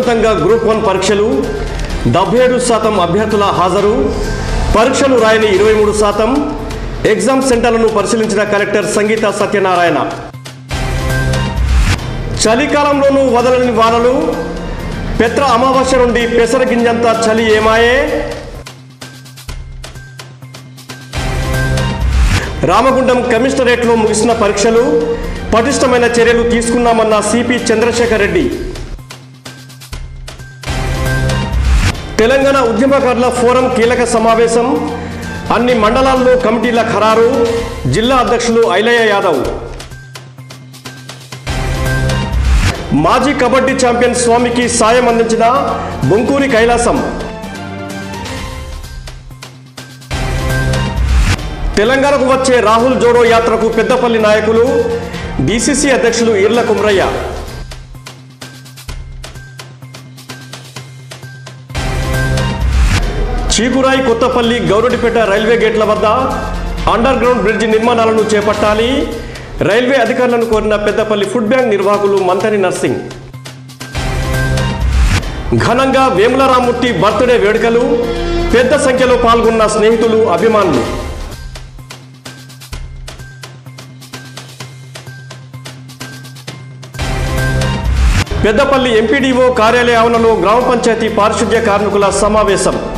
విజయవంతంగా group one పరీక్షలు డెబ్బై ఏడు శాతం అభ్యర్థుల హాజరు పరీక్షలు రాయని ఇరవై మూడు శాతం ఎగ్జామ్ సెంటర్లను పరిశీలించిన కలెక్టర్ సంగీత సత్యనారాయణ చలికాలంలోనూ వదలని వానలు పెత్ర అమావాస్య నుండి పెసర గింజంత చలి ఏమాయే రామగుండం కమిషనరేట్లో ముగిసిన పరీక్షలు పటిష్టమైన చర్యలు తీసుకున్నామన్న సిపి చంద్రశేఖర్ రెడ్డి తెలంగాణ ఉద్యమకారుల ఫోరం కీలక సమావేశం అన్ని మండలాల్లో కమిటీల ఖరారు జిల్లా అధ్యక్షులు ఐలయ్య యాదవ్ మాజీ కబడ్డీ ఛాంపియన్ స్వామికి సాయం అందించిన బొంకూరి కైలాసం తెలంగాణకు వచ్చే రాహుల్ జోడో యాత్రకు పెద్దపల్లి నాయకులు డిసిసి అధ్యక్షులు ఈర్ల కుమ్రయ్య చీకురాయి కొత్తపల్లి గౌరడిపేట రైల్వే గేట్ల వద్ద అండర్ గ్రౌండ్ బ్రిడ్జి నిర్మాణాలను చేపట్టాలి రైల్వే అధికారులను కోరిన పెద్దపల్లి ఫుడ్ బ్యాంక్ నిర్వాహకులు మంతని నర్సింగ్ ఘనంగా వేములరామూర్తి బర్త్డే వేడుకలు పెద్ద సంఖ్యలో పాల్గొన్న స్నేహితులు అభిమానులు పెద్దపల్లి ఎంపీడీఓ కార్యాలయ ఆవరణలో గ్రామ పంచాయతీ పారిశుద్ధ్య కార్మికుల సమావేశం